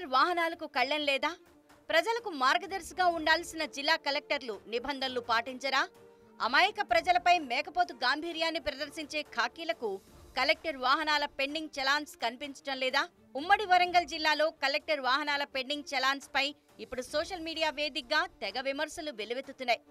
వాహనాలకు కళ్ళెం లేదా ప్రజలకు మార్గదర్శిగా ఉండాల్సిన జిల్లా కలెక్టర్లు నిబంధనలు పాటించరా అమాయక ప్రజలపై మేకపోతు గాంభీర్యాన్ని ప్రదర్శించే ఖాకీలకు కలెక్టర్ వాహనాల పెండింగ్ చలాన్స్ కనిపించడం లేదా ఉమ్మడి వరంగల్ జిల్లాలో కలెక్టర్ వాహనాల పెండింగ్ చలాన్స్ పై ఇప్పుడు సోషల్ మీడియా వేదికగా తెగ విమర్శలు వెల్లువెత్తుతున్నాయి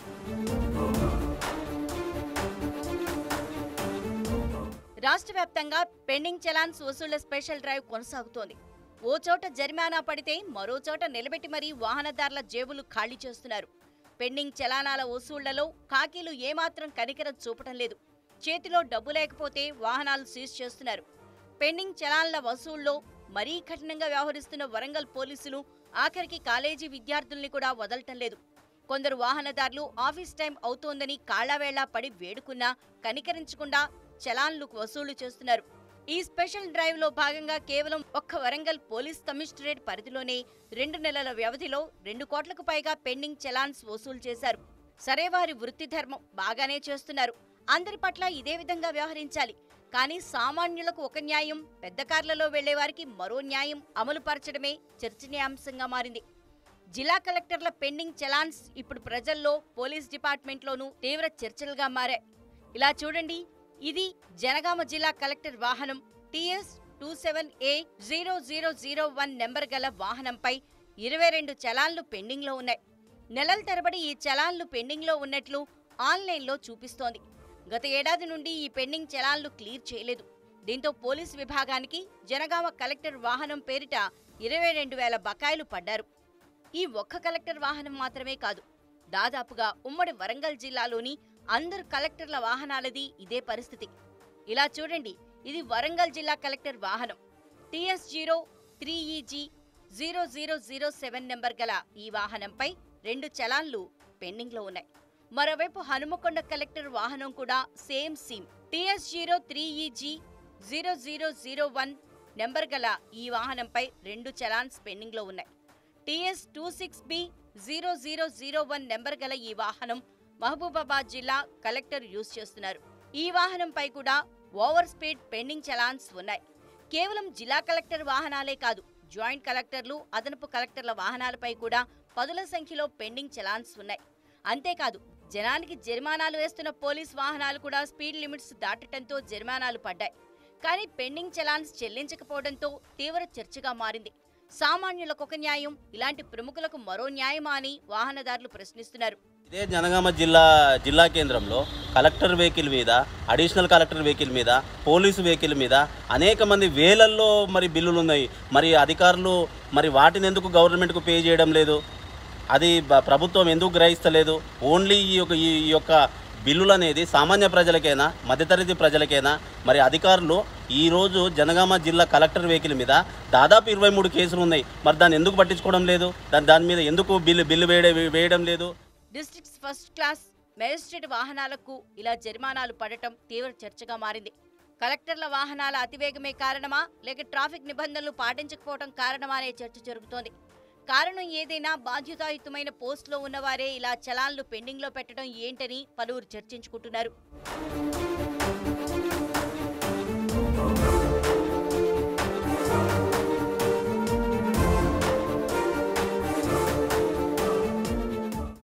రాష్ట్ర వ్యాప్తంగా పెండింగ్ చలాన్స్ వసూళ్ల స్పెషల్ డ్రైవ్ కొనసాగుతోంది ఓ చోట జరిమానా పడితే మరో చోట నిలబెట్టి మరీ వాహనదారుల జేబులు ఖాళీ చేస్తున్నారు పెండింగ్ చలానాల వసూళ్లలో కాకీలు ఏమాత్రం కనికరం చూపటం లేదు చేతిలో డబ్బు లేకపోతే వాహనాలు సీజ్ చేస్తున్నారు పెండింగ్ చలాన్ల వసూళ్లో మరీ కఠినంగా వ్యవహరిస్తున్న వరంగల్ పోలీసులు ఆఖరికి కాలేజీ విద్యార్థుల్ని కూడా వదలటం లేదు కొందరు వాహనదారులు ఆఫీస్ టైం అవుతోందని కాళ్లావేళ్లా పడి వేడుకున్నా కనికరించకుండా చలాన్లు వసూలు చేస్తున్నారు ఈ స్పెషల్ డ్రైవ్ లో భాగంగా కేవలం ఒక్క వరంగల్ పోలీస్ కమిషనరేట్ పరిధిలోనే రెండు నెలల వ్యవధిలో రెండు కోట్లకు పైగా పెండింగ్ చలాన్స్ వసూలు చేశారు సరే వారి వృత్తి ధర్మం బాగానే చేస్తున్నారు అందరి పట్ల ఇదే విధంగా వ్యవహరించాలి కానీ సామాన్యులకు ఒక న్యాయం పెద్ద కార్లలో వెళ్లే వారికి మరో న్యాయం అమలు పరచడమే చర్చనీయాంశంగా మారింది జిల్లా కలెక్టర్ల పెండింగ్ చలాన్స్ ఇప్పుడు ప్రజల్లో పోలీస్ డిపార్ట్మెంట్లోనూ తీవ్ర చర్చలుగా మారాయి ఇలా చూడండి ఇది జనగామ జిల్లా కలెక్టర్ వాహనం TS two seven A zero zero zero one number గల వాహనంపై ఇరవై రెండు చలాన్లు పెండింగ్లో ఉన్నాయి నెలల తరబడి ఈ చలాన్లు పెండింగ్లో ఉన్నట్లు ఆన్లైన్లో చూపిస్తోంది గత ఏడాది నుండి ఈ పెండింగ్ చలాన్లు క్లియర్ చేయలేదు దీంతో పోలీసు విభాగానికి జనగామ కలెక్టర్ వాహనం పేరిట ఇరవై రెండు వేల బకాయిలు పడ్డారు ఈ ఒక్క కలెక్టర్ వాహనం మాత్రమే కాదు దాదాపుగా ఉమ్మడి వరంగల్ జిల్లాలోని అందరు కలెక్టర్ల వాహనాలది ఇదే పరిస్థితి ఇలా చూడండి ఇది వరంగల్ జిల్లా కలెక్టర్ వాహనం TS zero three EG zero zero zero seven number గల ఈ వాహనంపై రెండు చలాన్లు పెండింగ్లో ఉన్నాయి మరోవైపు హనుమకొండ కలెక్టర్ వాహనం కూడా same seem TS zero three EG zero zero zero one number గల ఈ వాహనంపై రెండు చలాన్స్ పెండింగ్లో ఉన్నాయి TS two six B zero zero zero one number గల ఈ వాహనం మహబూబాబాద్ జిల్లా కలెక్టర్ యూజ్ చేస్తున్నారు ఈ వాహనంపై కూడా ఓవర్ స్పీడ్ పెండింగ్ చలాన్స్ ఉన్నాయి కేవలం జిల్లా కలెక్టర్ వాహనాలే కాదు జాయింట్ కలెక్టర్లు అదనపు కలెక్టర్ల వాహనాలపై కూడా పదుల సంఖ్యలో పెండింగ్ చలాన్స్ ఉన్నాయి అంతేకాదు జనానికి జరిమానాలు వేస్తున్న పోలీస్ వాహనాలు కూడా స్పీడ్ లిమిట్స్ దాటడంతో జరిమానాలు పడ్డాయి కానీ పెండింగ్ చలాన్స్ చెల్లించకపోవడంతో తీవ్ర చర్చగా మారింది సామాన్యులకు ఒక న్యాయం ఇలాంటి ప్రముఖులకు మరో న్యాయమా అని వాహనదారులు ప్రశ్నిస్తున్నారు ఇదే జనగామ జిల్లా జిల్లా కేంద్రంలో కలెక్టర్ వెహికల్ మీద అడిషనల్ కలెక్టర్ వెహికల్ మీద పోలీసు వెహికల్ మీద అనేక మంది వేలల్లో మరి బిల్లులు ఉన్నాయి మరి అధికారులు మరి వాటిని ఎందుకు గవర్నమెంట్కు పే చేయడం లేదు అది బ- ప్రభుత్వం ఎందుకు గ్రహిస్తలేదు ఓన్లీ ఈ యొక్క ఈ యొక్క బిల్లులు అనేది సామాన్య ప్రజలకైనా మధ్యతరగతి ప్రజలకైనా మరి అధికారులు ఈరోజు జనగామ జిల్లా కలెక్టర్ వెహికల్ మీద దాదాపు ఇరవై మూడు కేసులు ఉన్నాయి మరి దాన్ని ఎందుకు పట్టించుకోవడం లేదు దాని దాని మీద ఎందుకు బిల్లు బిల్లు వేయడం వేయడం లేదు డిస్ట్రిక్ట్స్ ఫస్ట్ క్లాస్ మేజిస్ట్రేట్ వాహనాలకు ఇలా జరిమానాలు పడటం తీవ్ర చర్చగా మారింది కలెక్టర్ల వాహనాల అతివేగమే కారణమా లేక ట్రాఫిక్ నిబంధనలు పాటించకపోవడం కారణమా అనే చర్చ జరుగుతోంది కారణం ఏదైనా బాధ్యతాయుతమైన పోస్టులో ఉన్నవారే ఇలా చలాన్లు పెండింగ్లో పెట్టడం ఏంటని పలువురు చర్చించుకుంటున్నారు